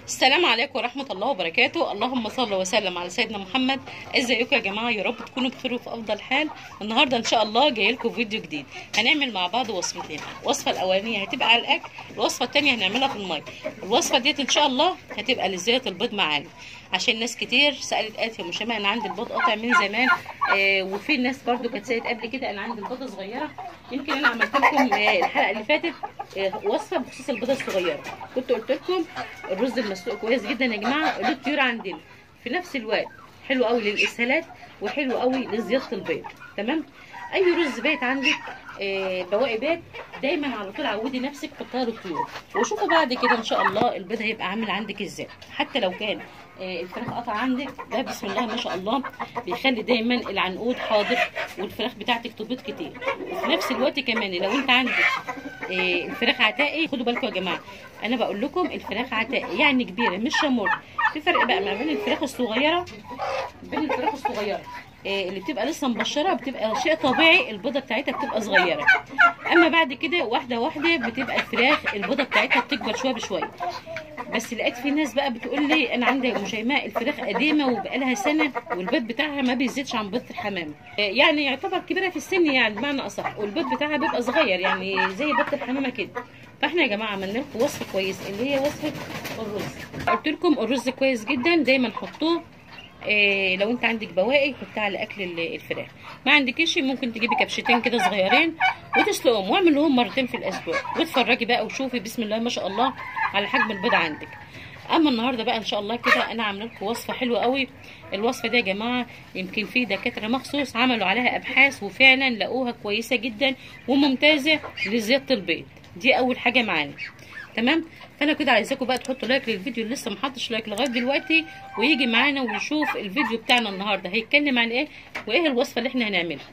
السلام عليكم ورحمة الله وبركاته اللهم صل وسلم على سيدنا محمد ازيكم يا جماعة يا رب تكونوا بخير وفي افضل حال النهاردة ان شاء الله جاي لكم فيديو جديد هنعمل مع بعض وصفتين الوصفة الاولانية هتبقى على الاكل الوصفة التانية هنعملها في المية الوصفة ديت ان شاء الله هتبقى لزيادة البيض معانا عشان ناس كتير سالت قالت يا مشامه انا عندي البيض قاطع من زمان آه وفي ناس برضو كانت سالت قبل كده انا عندي البيضه صغيره يمكن انا عملت لكم آه الحلقه اللي فاتت آه وصفه بخصوص البيضه الصغيره كنت قلت لكم الرز المسلوق كويس جدا يا جماعه له طيور عندنا في نفس الوقت حلو قوي للاسهالات وحلو قوي لزياده البيض تمام اي رز بايت عندك آه بواقي بيت دايما على طول عودي نفسك حطها له طيور وشوفوا بعد كده ان شاء الله البيض هيبقى عامل عندك ازاي حتى لو كان آه الفراخ قطع عندك ده بسم الله ما شاء الله بيخلي دايما العنقود حاضر والفراخ بتاعتك تبيض كتير وفي نفس الوقت كمان لو انت عندك آه الفراخ عتائي خدوا بالكم يا جماعه انا بقول لكم الفراخ عتائي يعني كبيره مش شمر في فرق بقى ما بين الفراخ الصغيره بين الفراخ الصغيره اللي بتبقى لسه مبشره بتبقى شيء طبيعي البيضه بتاعتها بتبقى صغيره اما بعد كده واحده واحده بتبقى الفراخ البيضه بتاعتها بتكبر شويه بشويه بس لقيت في ناس بقى بتقول لي انا عندي مشيماء الفراخ قديمه وبقالها سنه والبيض بتاعها ما بيزيدش عن بيض الحمام يعني يعتبر كبيره في السن يعني بمعنى اصح والبيض بتاعها بيبقى صغير يعني زي بيض الحمامه كده فاحنا يا جماعه عملنا لكم وصفه كويسه اللي هي وصفه الرز قلت لكم الرز كويس جدا دايما حطوه إيه لو انت عندك بواقي حطها على اكل الفراخ ما عندكيش ممكن تجيبي كبشتين كده صغيرين وتسلقهم واعمل لهم مرتين في الاسبوع واتفرجي بقى وشوفي بسم الله ما شاء الله على حجم البيض عندك اما النهارده بقى ان شاء الله كده انا عامله لكم وصفه حلوه قوي الوصفه دي يا جماعه يمكن في دكاتره مخصوص عملوا عليها ابحاث وفعلا لقوها كويسه جدا وممتازه لزياده البيض دي اول حاجه معانا تمام فانا كده عايزاكم بقى تحطوا لايك للفيديو اللي لسه محطش لايك لغايه دلوقتي ويجي معانا ويشوف الفيديو بتاعنا النهارده هيتكلم عن ايه وايه الوصفه اللي احنا هنعملها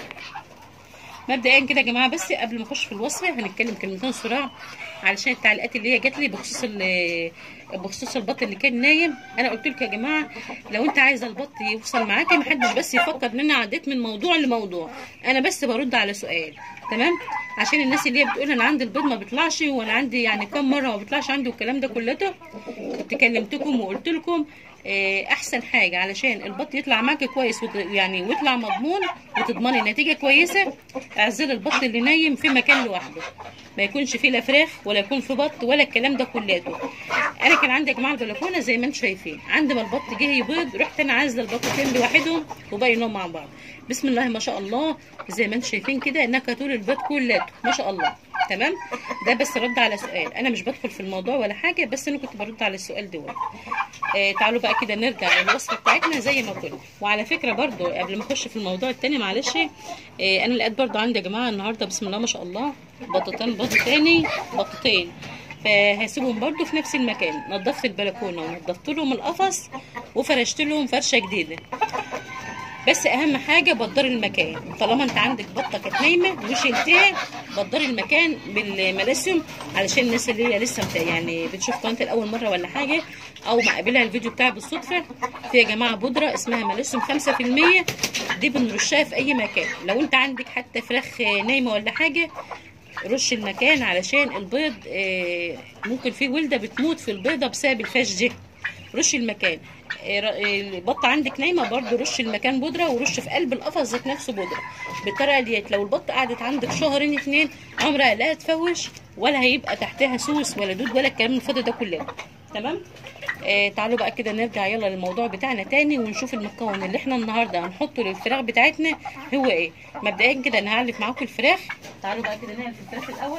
مبدئيا كده يا جماعه بس قبل ما اخش في الوصفه هنتكلم كلمتين صراع علشان التعليقات اللي هي جات لي بخصوص بخصوص البط اللي كان نايم انا قلت لكم يا جماعه لو انت عايزه البط يوصل معاكي محدش بس يفكر ان انا عديت من موضوع لموضوع انا بس برد على سؤال تمام عشان الناس اللي هي بتقول انا عندي البيض ما بيطلعش وانا عندي يعني كم مره ما بيطلعش عندي والكلام ده كلته كنت كلمتكم وقلت لكم احسن حاجه علشان البط يطلع معاكي كويس يعني ويطلع مضمون وتضمني نتيجه كويسه اعزلي البط اللي نايم في مكان لوحده ما يكونش فيه لا فراخ ولا يكون في بط ولا الكلام ده كلته انا كان عندي يا جماعه البلكونه زي ما انتم شايفين عند ما البط جه يبيض رحت انا عازله البطتين لوحدهم وباينهم مع بعض بسم الله ما شاء الله زي ما انتم شايفين كده نكتوا البيض كلته ما شاء الله تمام ده بس رد على سؤال انا مش بدخل في الموضوع ولا حاجه بس انا كنت برد على السؤال دوت آه تعالوا بقى كده نرجع للوصفه بتاعتنا زي ما كنا وعلى فكره برضو قبل ما اخش في الموضوع التاني معلش آه انا لقيت برضو عندي يا جماعه النهارده بسم الله ما شاء الله بطتين بط تاني بطتين فهسيبهم برضو في نفس المكان نظفت البلكونه ونظفت لهم القفص وفرشت لهم فرشه جديده بس اهم حاجه بدر المكان طالما انت عندك بطه كانت نايمه وشلتها بدر المكان بالملاسيوم علشان الناس اللي هي لسه يعني بتشوف قناتي لاول مره ولا حاجه او مقابلها الفيديو بتاعي بالصدفه في يا جماعه بودره اسمها ملاسيوم 5% دي بنرشها في اي مكان لو انت عندك حتى فراخ نايمه ولا حاجه رش المكان علشان البيض ممكن في ولده بتموت في البيضه بسبب الفاش دي رش المكان البطه عندك نايمه برده رش المكان بودره ورش في قلب القفص ذات نفسه بودره بالطريقه ديت لو البطه قعدت عندك شهرين اتنين عمرها لا هتفوش ولا هيبقى تحتها سوس ولا دود ولا الكلام الفاضي ده كله تمام آه تعالوا بقى كده نرجع يلا للموضوع بتاعنا تاني ونشوف المكون اللي احنا النهارده هنحطه للفراخ بتاعتنا هو ايه مبدئيا كده انا هعلف معاكم الفراخ تعالوا بقى كده نعلف الفراخ الاول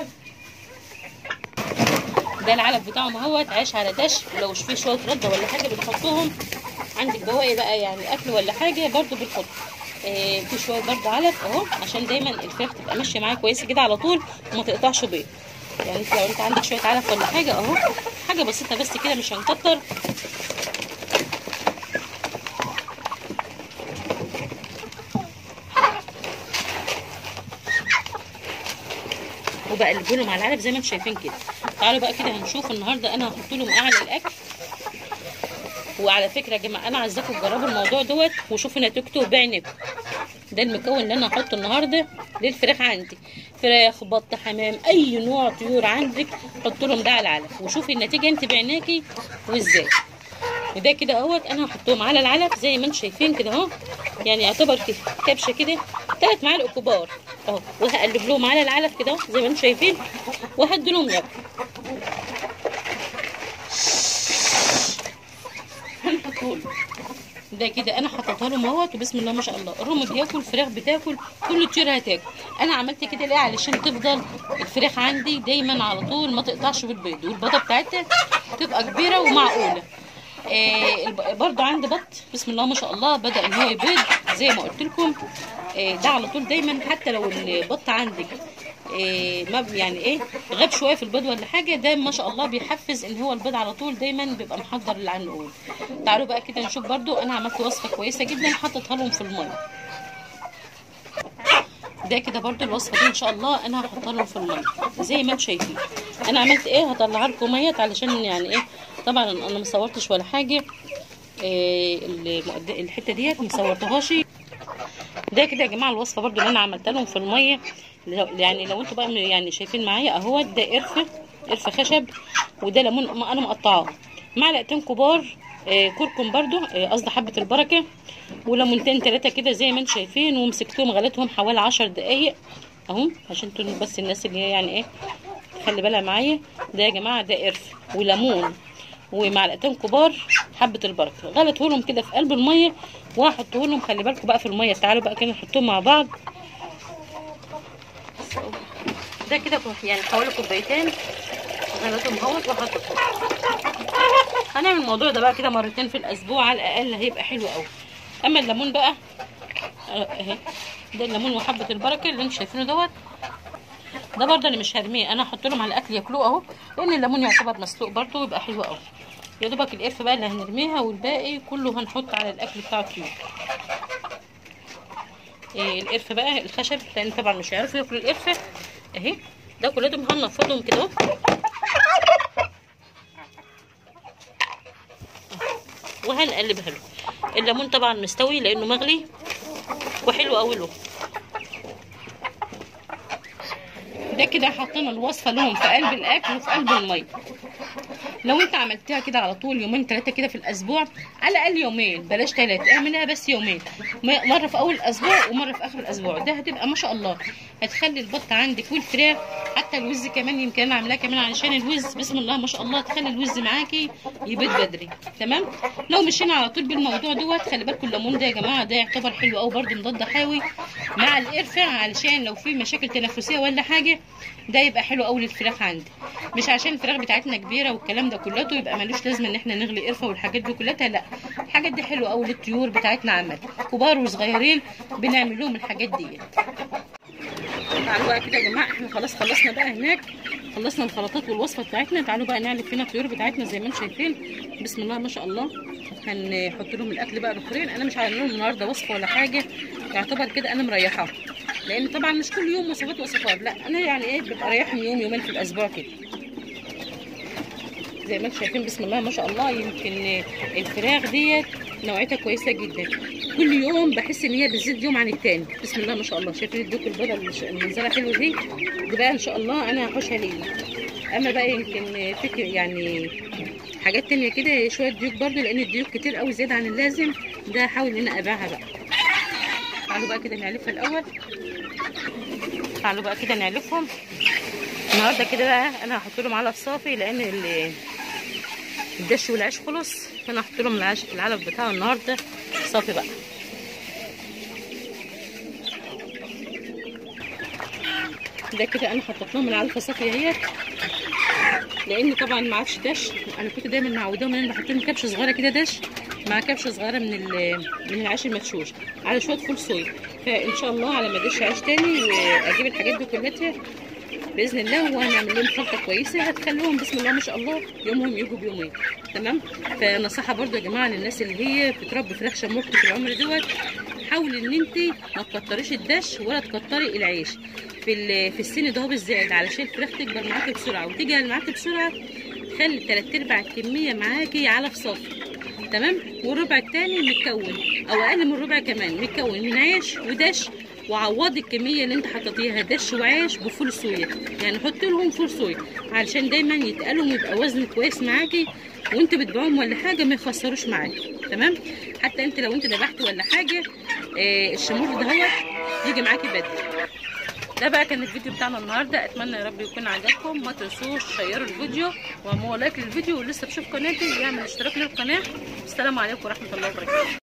ده العلف بتاعهم اهوت عيش على دش ولو فيه شويه رده ولا حاجه بنحطهم عندك بواقي بقى يعني اكل ولا حاجه برده بنحط آه في شويه برده علف اهو عشان دايما الفراخ تبقى ماشيه معايا كويسه كده على طول وما تقطعش بيض يعني انت لو انت عندك شويه علف ولا حاجه اهو حاجه بسيطه بس كده مش هنكتر وبقلبه لهم على العلب زي ما انتم شايفين كده تعالوا بقى كده هنشوف النهارده انا هحط لهم اعلى الاكل وعلى فكره يا جماعه انا عايزاكم تجربوا الموضوع دوت وشوفوا نتيجته بعينكم ده المكون اللي انا هحطه النهارده للفراخ عندي فراخ بط حمام اي نوع طيور عندك حط لهم ده على العلف وشوفي النتيجه انت بعيناكي وازاي وده كده اهوت انا هحطهم على العلف زي ما انتم شايفين كده اهو يعني يعتبر كده كبشه كده ثلاث معالق كبار اهو وهقلب لهم على العلف كده اهو زي ما انتم شايفين وهدي لهم ياكل هنحطهم ده كده انا حطيتها لهم اهوت وبسم الله ما شاء الله الرم بياكل الفراخ بتاكل كل الطيور هتاكل انا عملت كده ليه علشان تفضل الفراخ عندي دايما على طول ما تقطعش بالبيض والبيضه بتاعتها تبقى كبيره ومعقوله آه الب- برضو عندي بط بسم الله ما شاء الله بدا ان هو يبيض زي ما قلت لكم آه ده على طول دايما حتى لو البط عندك آه ما يعني ايه غاب شويه في البيض ولا حاجه ده ما شاء الله بيحفز ان هو البيض على طول دايما بيبقى محضر للعنقود تعالوا بقى كده نشوف برضو انا عملت وصفه كويسه جدا حطيتها لهم في الميه ده كده برضو الوصفه دي ان شاء الله انا هحطها لهم في الميه زي ما انتم شايفين انا عملت ايه هطلع لكم ميه علشان يعني ايه طبعا انا ما صورتش ولا حاجه إيه المقد- الحته ديت ما صورتهاش ده كده يا جماعه الوصفه برضو اللي انا عملتها لهم في الميه لو- يعني لو انتوا بقى يعني شايفين معايا اهو ده قرفه قرفه خشب وده ليمون ما انا مقطعاه معلقتين كبار آه، كركم برضو آه، قصدي حبه البركه وليمونتين ثلاثه كده زي ما انتم شايفين ومسكتهم غليتهم حوالي عشر دقايق اهو عشان تقولوا بس الناس اللي هي يعني ايه خلي بالها معايا ده يا جماعه ده قرف وليمون ومعلقتين كبار حبه البركه غليته لهم كده في قلب الميه وهحطه لهم خلي بالكم بقى في الميه تعالوا بقى كده نحطهم مع بعض ده كده يعني حوالي كوبايتين غليتهم اهوت وحطيتهم هنعمل الموضوع ده بقى كده مرتين في الاسبوع على الاقل هيبقى حلو قوي اما الليمون بقى آه، اهي ده الليمون وحبه البركه اللي انتم شايفينه دوت ده برضه اللي مش هرميه انا هحط لهم على الاكل ياكلوه اهو لان الليمون يعتبر مسلوق برضه ويبقى حلو قوي يا دوبك القرفه بقى اللي هنرميها والباقي كله هنحط على الاكل بتاع الطيور إيه القرفه بقى الخشب لان طبعا مش هيعرفوا ياكلوا القرفه اهي ده كلهم هنفضهم كده اهو وهنقلبها له الليمون طبعا مستوي لانه مغلي وحلو قوي له ده كده حطينا الوصفه لهم في قلب الاكل وفي قلب الميه لو انت عملتها كده على طول يومين ثلاثه كده في الاسبوع على الاقل يومين بلاش ثلاثه اعملها بس يومين م- مره في اول الاسبوع ومره في اخر الاسبوع ده هتبقى ما شاء الله هتخلي البط عندك والفراخ حتى الوز كمان يمكن انا عاملاه كمان علشان الوز بسم الله ما شاء الله تخلي الوز معاكي يبيض بدري تمام لو مشينا على طول بالموضوع دوت خلي بالكم الليمون ده يا جماعه ده يعتبر حلو قوي برده مضاد حيوي مع القرفه علشان لو في مشاكل تنفسيه ولا حاجه ده يبقى حلو قوي للفراخ عندي مش عشان الفراخ بتاعتنا كبيره والكلام ده كلته يبقى ملوش لازمه ان احنا نغلي قرفه والحاجات دي كلها لا الحاجات دي حلوه قوي للطيور بتاعتنا عامه كبار وصغيرين بنعمل لهم الحاجات ديت تعالوا بقى كده يا جماعه احنا خلاص خلصنا بقى هناك خلصنا الخلطات والوصفه بتاعتنا تعالوا بقى نعلب فينا الطيور بتاعتنا زي ما انتم شايفين بسم الله ما شاء الله هنحط لهم الاكل بقى بخيرين انا مش هعمل لهم النهارده وصفه ولا حاجه يعتبر كده انا مريحاهم لان طبعا مش كل يوم وصفات وصفات لا انا يعني ايه ببقى رايحهم يوم يومين في الاسبوع كده زي ما انتم شايفين بسم الله ما شاء الله يمكن الفراخ ديت نوعيتها كويسه جدا كل يوم بحس ان هي بتزيد يوم عن التاني بسم الله ما شاء الله شايفين الدوك البيضه اللي ش- المنظره حلو دي دي بقى ان شاء الله انا هحوشها ليا اما بقى يمكن فكر يعني حاجات تانية كده شويه ديوك برضو لان الديوك كتير قوي زياده عن اللازم ده هحاول ان انا ابيعها بقى تعالوا بقى كده نعلفها الاول تعالوا بقى كده نعلفهم النهارده كده بقى انا هحط لهم علف صافي لان ال- الدش والعيش خلص فانا هحط لهم العش العلف بتاعه النهارده صافي بقى ده كده انا حطيت لهم العلفه صافيه اهيت لان طبعا ما عادش دش انا كنت دايما معوداهم ان انا بحط لهم كبشه صغيره كده دش مع كبشه صغيره من ال- من العيش المدشوش على شويه فول صويا فان شاء الله على ما ادش عيش تاني واجيب الحاجات دي كلها باذن الله وهنعمل لهم خلطه كويسه هتخليهم بسم الله ما شاء الله يومهم يجوا بيومين تمام فنصيحه برضو يا جماعه للناس اللي هي بتربي فراخ شمورتي في العمر دوت حاولي ان انت ما تكتريش الدش ولا تكتري العيش في ال- في السن ده هو بالذات علشان الفراخ تكبر معاكي بسرعه وتجهل معاكي بسرعه خلي تلات ارباع الكميه معاكي علف صافي تمام والربع التاني متكون او اقل من الربع كمان متكون من عيش ودش وعوضي الكميه اللي انت حطيتيها دش وعيش بفول صويا يعني حط لهم فول صويا علشان دايما يتقلوا ويبقى وزن كويس معاكي وانت بتبيعهم ولا حاجه ما يخسروش معاكي تمام حتى انت لو انت ذبحتي ولا حاجه آه الشمور ده هو يجي معاكي بدري ده بقى كان الفيديو بتاعنا النهارده اتمنى يا رب يكون عجبكم ما تنسوش شيروا الفيديو واعملوا لايك للفيديو ولسه بشوف قناتي يعمل اشتراك للقناه السلام عليكم ورحمه الله وبركاته